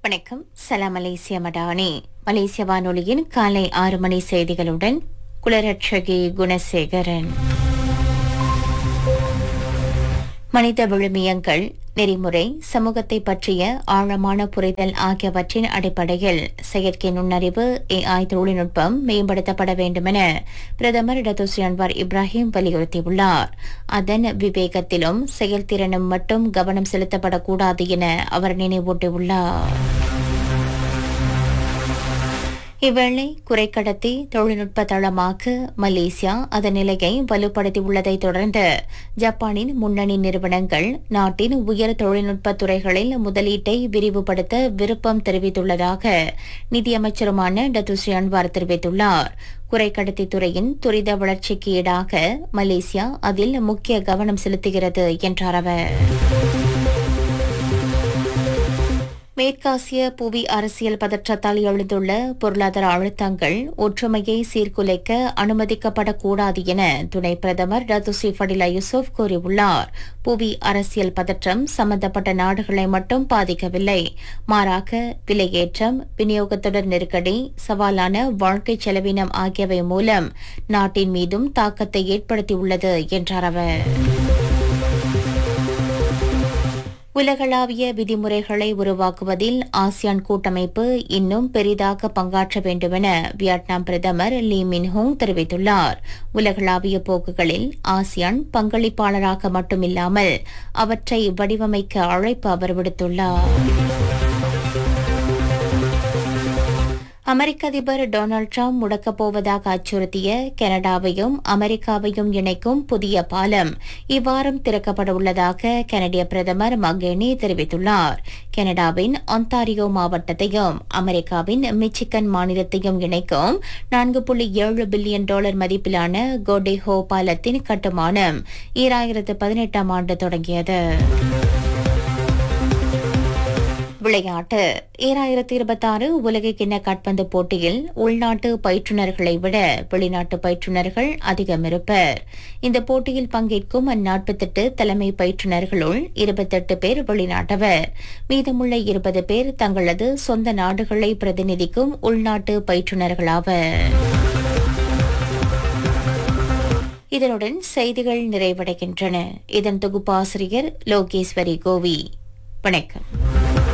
வணக்கம் சலாம் மலேசிய மடானி மலேசிய வானொலியின் காலை ஆறு மணி செய்திகளுடன் குலரட்சகி குணசேகரன் மனித விழுமியங்கள் நெறிமுறை சமூகத்தை பற்றிய ஆழமான புரிதல் ஆகியவற்றின் அடிப்படையில் செயற்கை நுண்ணறிவு ஏஐ தொழில்நுட்பம் மேம்படுத்தப்பட வேண்டுமென பிரதமர் டத்துஸ்ரீ அன்வார் இப்ராஹிம் வலியுறுத்தியுள்ளார் அதன் விவேகத்திலும் செயல்திறனும் மட்டும் கவனம் செலுத்தப்படக்கூடாது என அவர் நினைவூட்டியுள்ளார் இவ்வேளை குறைக்கடத்தி தொழில்நுட்ப தளமாக மலேசியா அதன் நிலையை வலுப்படுத்தியுள்ளதை தொடர்ந்து ஜப்பானின் முன்னணி நிறுவனங்கள் நாட்டின் உயர் தொழில்நுட்ப துறைகளில் முதலீட்டை விரிவுபடுத்த விருப்பம் தெரிவித்துள்ளதாக நிதியமைச்சருமான டத்துஸ்ரீ அன்வார் தெரிவித்துள்ளார் குறைக்கடத்தி துறையின் துரித வளர்ச்சிக்கு ஈடாக மலேசியா அதில் முக்கிய கவனம் செலுத்துகிறது என்றார் அவர் மேற்காசிய புவி அரசியல் பதற்றத்தால் எழுந்துள்ள பொருளாதார அழுத்தங்கள் ஒற்றுமையை சீர்குலைக்க அனுமதிக்கப்படக்கூடாது என துணை பிரதமர் டத்துஸ்ரீ ஃபடிலா யூசுப் கூறியுள்ளார் புவி அரசியல் பதற்றம் சம்பந்தப்பட்ட நாடுகளை மட்டும் பாதிக்கவில்லை மாறாக விலையேற்றம் விநியோகத்தொடர் நெருக்கடி சவாலான வாழ்க்கை செலவினம் ஆகியவை மூலம் நாட்டின் மீதும் தாக்கத்தை ஏற்படுத்தியுள்ளது என்றார் அவர் உலகளாவிய விதிமுறைகளை உருவாக்குவதில் ஆசியான் கூட்டமைப்பு இன்னும் பெரிதாக பங்காற்ற வேண்டுமென வியட்நாம் பிரதமர் லீ மின்ஹோங் தெரிவித்துள்ளார் உலகளாவிய போக்குகளில் ஆசியான் பங்களிப்பாளராக மட்டுமில்லாமல் அவற்றை வடிவமைக்க அழைப்பு அவர் விடுத்துள்ளார் அமெரிக்க அதிபர் டொனால்டு டிரம்ப் முடக்கப் போவதாக அச்சுறுத்திய கனடாவையும் அமெரிக்காவையும் இணைக்கும் புதிய பாலம் இவ்வாரம் திறக்கப்பட உள்ளதாக கனடிய பிரதமர் மகேனி தெரிவித்துள்ளார் கனடாவின் ஒன்டாரியோ மாவட்டத்தையும் அமெரிக்காவின் மிச்சிகன் மாநிலத்தையும் இணைக்கும் நான்கு புள்ளி ஏழு பில்லியன் டாலர் மதிப்பிலான கோடேஹோ பாலத்தின் கட்டுமானம் ஈராயிரத்து பதினெட்டாம் ஆண்டு தொடங்கியது விளையாட்டு ஈராயிரத்தி இருபத்தாறு உலக கிண்ண காட்பந்து போட்டியில் உள்நாட்டு பயிற்றுநர்களை விட வெளிநாட்டு பயிற்றுநர்கள் அதிகம் இருப்பர் இந்த போட்டியில் பங்கேற்கும் அந்நாற்பத்தெட்டு தலைமை பயிற்றுநர்களுள் இருபத்தெட்டு பேர் வெளிநாட்டவர் மீதமுள்ள இருபது பேர் தங்களது சொந்த நாடுகளை பிரதிநிதிக்கும் உள்நாட்டு பயிற்றுநர்களாவர் இதனுடன் செய்திகள் நிறைவடைகின்றன இதன் தொகுப்பாசிரியர் லோகேஸ்வரி கோவி வணக்கம்